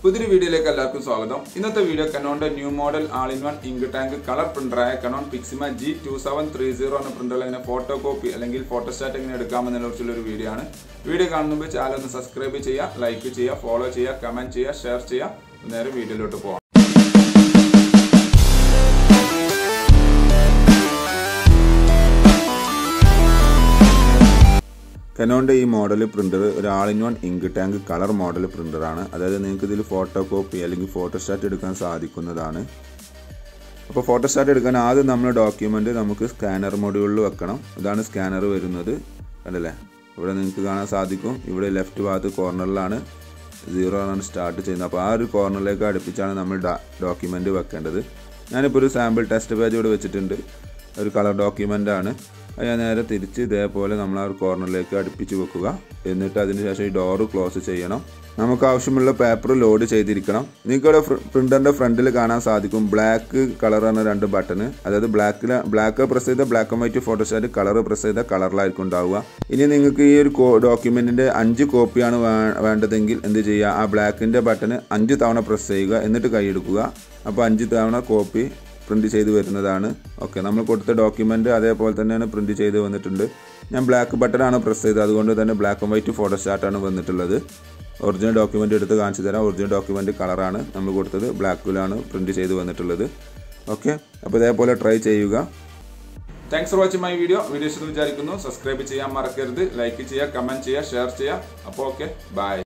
പുതിയൊരു വീഡിയോയിലേക്ക് എല്ലാവർക്കും സ്വാഗതം ഇന്നത്തെ വീഡിയോ കനോന്റെ new model all in one ink tank colour പ്രിന്ററായ Canon Pixma G two seven three zero എന്ന പ്രിന്ററിൽ എങ്ങനെ ഫോട്ടോ കോപ്പി അല്ലെങ്കിൽ ഫോട്ടോസ്റ്റാറ്റ് എങ്ങനെ എടുക്കാമെന്നതിനെ കുറിച്ചുള്ള ഒരു വീഡിയോ ആണ് വീഡിയോ കാണുമ്പോൾ ചാനൽ ഒന്ന് സബ്സ്ക്രൈബ് ചെയ്യുക ലൈക്ക് ചെയ്യുക ഫോളോ ചെയ്യുക കമന്റ് ചെയ്യുക ഷെയർ ചെയ്യുക നേരെ വീഡിയോയിലോട്ട് പോകാം കനോൻ്റെ ഈ മോഡൽ പ്രിൻ്റർ ഒരു all in one ink tank colour model പ്രിൻ്ററാണ് അതായത് നിങ്ങൾക്ക് ഇതിൽ ഫോട്ടോ കോപ്പി അല്ലെങ്കിൽ ഫോട്ടോസ്റ്റാറ്റ് എടുക്കാൻ സാധിക്കുന്നതാണ് അപ്പോൾ ഫോട്ടോസ്റ്റാറ്റ് എടുക്കാൻ ആദ്യം നമ്മൾ ഡോക്യുമെൻ്റ് നമുക്ക് സ്കാനർ മൊഡ്യൂളിൽ വെക്കണം ഇതാണ് സ്കാനർ വരുന്നത് കണ്ടല്ലേ ഇവിടെ നിങ്ങൾക്ക് കാണാൻ സാധിക്കും ഇവിടെ ലെഫ്റ്റ് ഭാഗത്ത് കോർണറിലാണ് സീറോ ആണ് സ്റ്റാർട്ട് ചെയ്യുന്നത് അപ്പോൾ ആ ഒരു കോർണറിലേക്ക് അടുപ്പിച്ചാണ് നമ്മൾ ഡോക്യുമെൻ്റ് വെക്കേണ്ടത് ഞാനിപ്പോൾ ഒരു സാമ്പിൾ ടെസ്റ്റ് പേജ് ഇവിടെ വെച്ചിട്ടുണ്ട് ഒരു കളർ ഡോക്യുമെൻ്റ് ആണ് അത് ഞാൻ നേരെ തിരിച്ച് ഇതേപോലെ നമ്മൾ ആ ഒരു കോർണറിലേക്ക് അടുപ്പിച്ച് വെക്കുക എന്നിട്ട് അതിന് ശേഷം ഈ ഡോറ് ക്ലോസ് ചെയ്യണം നമുക്ക് ആവശ്യമുള്ള പേപ്പർ ലോഡ് ചെയ്തിരിക്കണം നിങ്ങൾക്കിവിടെ പ്രിൻ്ററിൻ്റെ ഫ്രണ്ടിൽ കാണാൻ സാധിക്കും ബ്ലാക്ക് കളർ എന്ന രണ്ട് ബട്ടണ് അതായത് ബ്ലാക്കിൽ ബ്ലാക്ക് പ്രസ് ചെയ്ത black and white photostat colour press ചെയ്ത കളറിലായിരിക്കും ഉണ്ടാവുക ഇനി നിങ്ങൾക്ക് ഈ ഒരു ഡോക്യുമെൻറ്റിൻ്റെ അഞ്ച് കോപ്പിയാണ് വേണ്ടതെങ്കിൽ എന്ത് ചെയ്യുക ആ ബ്ലാക്കിൻ്റെ ബട്ടണ് അഞ്ച് തവണ പ്രസ് ചെയ്യുക എന്നിട്ട് കൈയെടുക്കുക അപ്പോൾ അഞ്ച് തവണ കോപ്പി പ്രിൻറ്റ് ചെയ്ത് വരുന്നതാണ് ഓക്കെ നമ്മൾ കൊടുത്ത ഡോക്യുമെൻ്റ് അതേപോലെ തന്നെയാണ് പ്രിൻറ്റ് ചെയ്ത് വന്നിട്ടുണ്ട് ഞാൻ ബ്ലാക്ക് ബട്ടണാണ് പ്രസ് ചെയ്തത് അതുകൊണ്ട് തന്നെ ബ്ലാക്ക് ആൻഡ് വൈറ്റ് ഫോട്ടോസ്റ്റാറ്റാണ് വന്നിട്ടുള്ളത് ഒറിജിനൽ ഡോക്യുമെൻ്റ് എടുത്ത് കാണിച്ചു തരാം ഒറിജിനൽ ഡോക്യുമെൻ്റ് കളറാണ് നമ്മൾ കൊടുത്തത് ബ്ലാക്കിലാണ് പ്രിൻറ്റ് ചെയ്ത് വന്നിട്ടുള്ളത് ഓക്കെ അപ്പോൾ ഇതേപോലെ ട്രൈ ചെയ്യുക thanks for watching my video video ഇഷ്ടം വിചാരിക്കുന്നു സബ്സ്ക്രൈബ് ചെയ്യാൻ മറക്കരുത് ലൈക്ക് ചെയ്യുക കമൻറ്റ് ചെയ്യുക ഷെയർ ചെയ്യുക അപ്പോൾ ഓക്കെ ബൈ